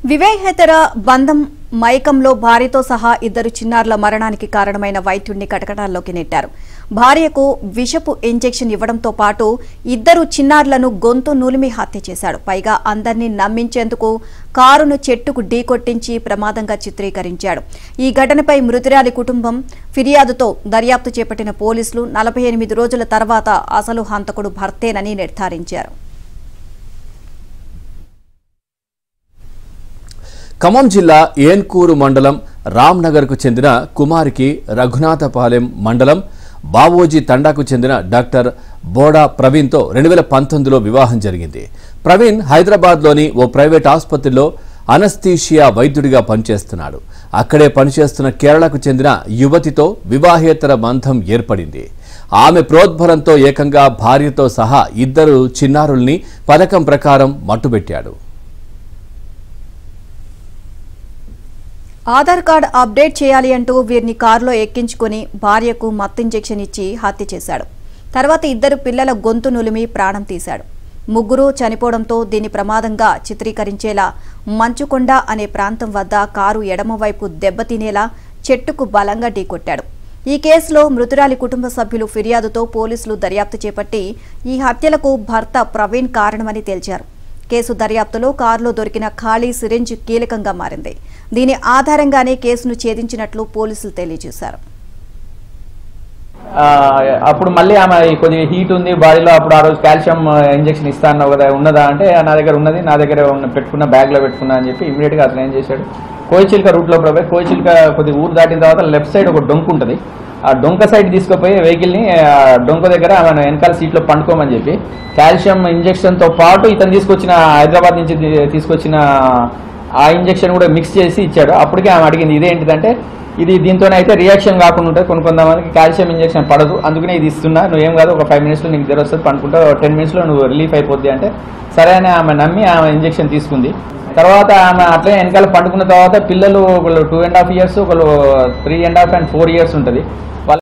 వివేహేతర బంధం మైకంలో భార్యతో సహా ఇద్దరు చిన్నారుల మరణానికి కారణమైన వైద్యుడిని కటకటాల్లోకి నెట్టారు భార్యకు విషపు ఇంజెక్షన్ ఇవ్వడంతో పాటు ఇద్దరు చిన్నారులను గొంతు నూలిమి హత్య చేశాడు పైగా అందరినీ నమ్మించేందుకు కారును చెట్టుకు ఢీకొట్టించి ప్రమాదంగా చిత్రీకరించాడు ఈ ఘటనపై మృతురాలి కుటుంబం ఫిర్యాదుతో దర్యాప్తు చేపట్టిన పోలీసులు నలభై ఎనిమిది రోజుల తర్వాత అసలు హంతకుడు భర్తేనని నిర్ధారించారు ఖమ్మం జిల్లా ఏన్కూరు మండలం రామ్నగర్కు చెందిన కుమారికి రఘునాథపాలెం మండలం బావోజీ తండాకు చెందిన డాక్టర్ బోడా ప్రవీణ్తో రెండు వేల పంతొమ్మిదిలో వివాహం జరిగింది ప్రవీణ్ హైదరాబాద్లోని ఓ ప్రైవేట్ ఆసుపత్రిలో అనస్థీషియా వైద్యుడిగా పనిచేస్తున్నాడు అక్కడే పనిచేస్తున్న కేరళకు చెందిన యువతితో వివాహేతర బంధం ఏర్పడింది ఆమె ప్రోద్బలంతో ఏకంగా భార్యతో సహా ఇద్దరు చిన్నారుల్ని పథకం ప్రకారం మట్టుబెట్టాడు ఆధార్ కార్డ్ అప్డేట్ చేయాలి అంటూ వీరిని కారులో ఎక్కించుకుని భార్యకు మత్తు ఇంజెక్షన్ ఇచ్చి హత్య చేశాడు తర్వాత ఇద్దరు పిల్లల గొంతు నులిమి ప్రాణం తీశాడు ముగ్గురు చనిపోవడంతో దీని ప్రమాదంగా చిత్రీకరించేలా మంచుకొండ అనే ప్రాంతం వద్ద కారు ఎడమవైపు దెబ్బతినేలా చెట్టుకు బలంగా ఢీకొట్టాడు ఈ కేసులో మృతురాలి కుటుంబ సభ్యులు ఫిర్యాదుతో పోలీసులు దర్యాప్తు చేపట్టి ఈ హత్యలకు భర్త ప్రవీణ్ కారణమని తేల్చారు కేసు దర్యాప్తులో కారులో దొరికిన ఖాళీ సిరింజ్ కీలకంగా మారింది దీని ఆధారంగానే కేసును ఛేదించినట్లు పోలీసులు తెలియజేశారు ఆ, అప్పుడు మళ్ళీ ఆమె ఈ కొద్దిగా హీట్ ఉంది బాడీలో అప్పుడు ఆ రోజు కాల్షియం ఇంజెక్షన్ ఇస్తా అన్నావు కదా ఉన్నదా అంటే నా దగ్గర ఉన్నది నా దగ్గర ఉన్న పెట్టుకున్న బ్యాగ్లో పెట్టుకున్నా అని చెప్పి ఇమీడియట్గా అతను ఏం చేశాడు కోయిచిల్క రూట్లో పోయి కోయిచిల్క కొద్దిగా ఊరు దాటిన తర్వాత లెఫ్ట్ సైడ్ ఒక డొంక ఉంటుంది ఆ డొంక సైడ్ తీసుకుపోయి వెహికల్ని ఆ డొంక దగ్గర ఆమె వెనకాల సీట్లో పండుకోమని చెప్పి కాల్షియం ఇంజెక్షన్తో పాటు ఇతను తీసుకొచ్చిన హైదరాబాద్ నుంచి తీ- తీసుకొచ్చిన ఆ ఇంజెక్షన్ కూడా మిక్స్ చేసి ఇచ్చాడు అప్పటికే ఆమె అడిగింది ఇదేంటిదంటే ఇది దీంతోనే అయితే రియాక్షన్ కాకుండా ఉంటుంది కొన్ని కొంతమందికి కాల్షియం ఇంజెక్షన్ పడదు అందుకనే ఇది ఇస్తున్నా నువ్వేం కాదు ఒక ఫైవ్ మినిట్స్లో నీకు జ్వరం వస్తుంది పండుకుంటా టెన్ మినిట్స్లో నువ్వు రిలీఫ్ అయిపోద్ది అంటే సరే అని ఆమె నమ్మి ఆమె ఇంజెక్షన్ తీసుకుంది తర్వాత ఆమె అట్లే వెనకాల పండుకున్న తర్వాత పిల్లలు ఒకళ్ళు టూ అండ్ హాఫ్ ఇయర్స్ ఒకళ్ళు three and half and four years ఉంటుంది